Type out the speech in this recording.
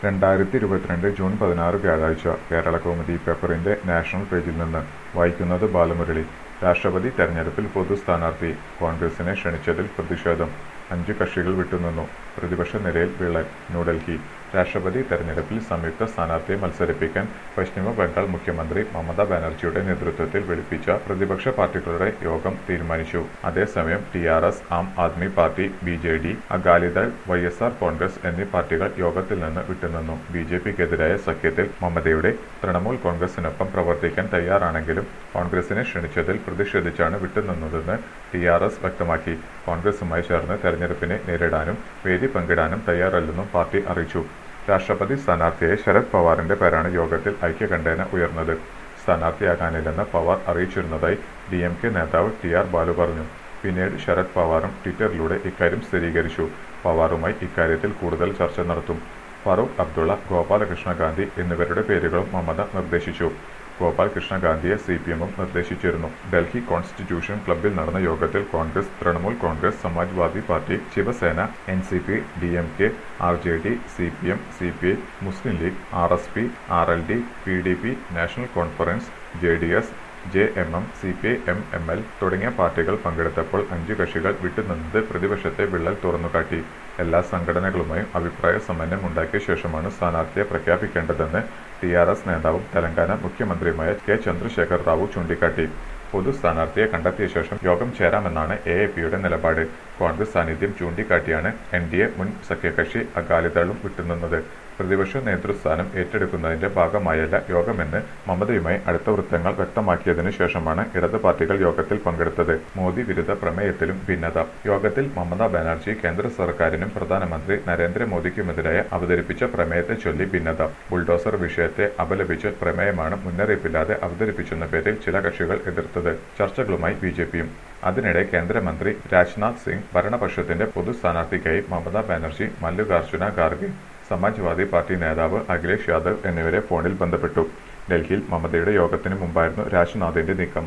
രണ്ടായിരത്തി ഇരുപത്തിരണ്ട് ജൂൺ പതിനാറ് വ്യാഴാഴ്ച കേരള കൗമുദി പേപ്പറിന്റെ നാഷണൽ പേജിൽ നിന്ന് വായിക്കുന്നത് ബാലമുരളി രാഷ്ട്രപതി തെരഞ്ഞെടുപ്പിൽ പൊതു സ്ഥാനാർത്ഥി കോൺഗ്രസിനെ ക്ഷണിച്ചതിൽ പ്രതിഷേധം അഞ്ച് കക്ഷികൾ വിട്ടുനിന്നു പ്രതിപക്ഷ നിരയിൽ വിള്ളൽ ന്യൂഡൽഹി രാഷ്ട്രപതി തെരഞ്ഞെടുപ്പിൽ സംയുക്ത സ്ഥാനാർത്ഥിയെ മത്സരിപ്പിക്കാൻ പശ്ചിമ ബംഗാൾ മുഖ്യമന്ത്രി മമതാ ബാനർജിയുടെ നേതൃത്വത്തിൽ വിളിപ്പിച്ച പ്രതിപക്ഷ പാർട്ടികളുടെ യോഗം തീരുമാനിച്ചു അതേസമയം T R S Aam Aadmi party B J D Akali Dal Y S R Congress എന്നീ പാർട്ടികൾ യോഗത്തിൽ നിന്ന് വിട്ടുനിന്നു ബി ജെ പിക്കെതിരായ സഖ്യത്തിൽ മമതയുടെ തൃണമൂൽ കോൺഗ്രസിനൊപ്പം പ്രവർത്തിക്കാൻ തയ്യാറാണെങ്കിലും കോൺഗ്രസിനെ ക്ഷണിച്ചതിൽ പ്രതിഷേധിച്ചാണ് വിട്ടുനിന്നതെന്ന് ടി ആർ എസ് വ്യക്തമാക്കി കോൺഗ്രസുമായി ചേർന്ന് തെരഞ്ഞെടുപ്പിനെ നേരിടാനും വേദി പങ്കിടാനും തയ്യാറല്ലെന്നും പാർട്ടി അറിയിച്ചു രാഷ്ട്രപതി സ്ഥാനാർത്ഥിയായ ശരത് പവാറിന്റെ പേരാണ് യോഗത്തിൽ ഐക്യകണ്ഠേന ഉയർന്നത് സ്ഥാനാർത്ഥിയാകാനില്ലെന്ന് പവാർ അറിയിച്ചിരുന്നതായി ഡി എം കെ നേതാവ് ടി ആർ ബാലു പറഞ്ഞു പിന്നീട് ശരത് പവാറും ട്വിറ്ററിലൂടെ ഇക്കാര്യം സ്ഥിരീകരിച്ചു പവാറുമായി ഇക്കാര്യത്തിൽ കൂടുതൽ ചർച്ച നടത്തും ഫറൂഖ് അബ്ദുള്ള ഗോപാലകൃഷ്ണ ഗാന്ധി എന്നിവരുടെ പേരുകളും മമത നിർദ്ദേശിച്ചു ഗോപാൽ കൃഷ്ണ ഗാന്ധിയെ സി പി എമ്മും നിർദ്ദേശിച്ചിരുന്നു ഡൽഹി കോൺസ്റ്റിറ്റ്യൂഷൻ ക്ലബ്ബിൽ നടന്ന യോഗത്തിൽ Congress Trinamool Congress Samajwadi party Shiv Sena N C P D M K R J D C P M C P I Muslim league R S P R L D P D P national conference J D S J M M C P I M M L തുടങ്ങിയ പാർട്ടികൾ പങ്കെടുത്തപ്പോൾ അഞ്ചു കക്ഷികൾ വിട്ടുനിന്നത് പ്രതിപക്ഷത്തെ വിള്ളൽ തുറന്നുകാട്ടി എല്ലാ സംഘടനകളുമായും അഭിപ്രായ സമന്വയം ഉണ്ടാക്കിയ ശേഷമാണ് സ്ഥാനാർത്ഥിയെ പ്രഖ്യാപിക്കേണ്ടതെന്ന് ടി ആർ എസ് നേതാവും തെലങ്കാന മുഖ്യമന്ത്രിയുമായ കെ ചന്ദ്രശേഖർ റാവു ചൂണ്ടിക്കാട്ടി പൊതു സ്ഥാനാർത്ഥിയെ കണ്ടെത്തിയ ശേഷം യോഗം ചേരാമെന്നാണ് എ എ പിയുടെ നിലപാട് കോൺഗ്രസ് സാന്നിധ്യം ചൂണ്ടിക്കാട്ടിയാണ് എൻ ഡി എ മുൻ സഖ്യകക്ഷി അകാലിദളും വിട്ടുനിന്നത് പ്രതിപക്ഷ നേതൃസ്ഥാനം ഏറ്റെടുക്കുന്നതിന്റെ ഭാഗമായല്ല യോഗമെന്ന് മമതയുമായി അടുത്ത വൃത്തങ്ങൾ വ്യക്തമാക്കിയതിനു ശേഷമാണ് ഇടത് പാർട്ടികൾ യോഗത്തിൽ പങ്കെടുത്തത് മോദി വിരുദ്ധ പ്രമേയത്തിലും ഭിന്നത യോഗത്തിൽ മമതാ ബാനർജി കേന്ദ്ര സർക്കാരിനും പ്രധാനമന്ത്രി നരേന്ദ്രമോദിക്കുമെതിരായ അവതരിപ്പിച്ച പ്രമേയത്തെ ചൊല്ലി ഭിന്നത ബുൾഡോസർ വിഷയത്തെ അപലപിച്ച് പ്രമേയമാണ് മുന്നറിയിപ്പില്ലാതെ അവതരിപ്പിച്ചെന്ന പേരിൽ ചില കക്ഷികൾ എതിർത്തത് ചർച്ചകളുമായി ബി ജെ പിയും അതിനിടെ കേന്ദ്രമന്ത്രി രാജ്നാഥ് സിംഗ് ഭരണപക്ഷത്തിന്റെ പൊതു സ്ഥാനാർത്ഥിക്കായി മമതാ ബാനർജി മല്ലികാർജുന ഖാർഗെ സമാജ്വാദി പാർട്ടി നേതാവ് അഖിലേഷ് യാദവ് എന്നിവരെ ഫോണിൽ ബന്ധപ്പെട്ടു ഡൽഹിയിൽ മമതയുടെ യോഗത്തിന് മുമ്പായിരുന്നു രാജ്നാഥിന്റെ നീക്കം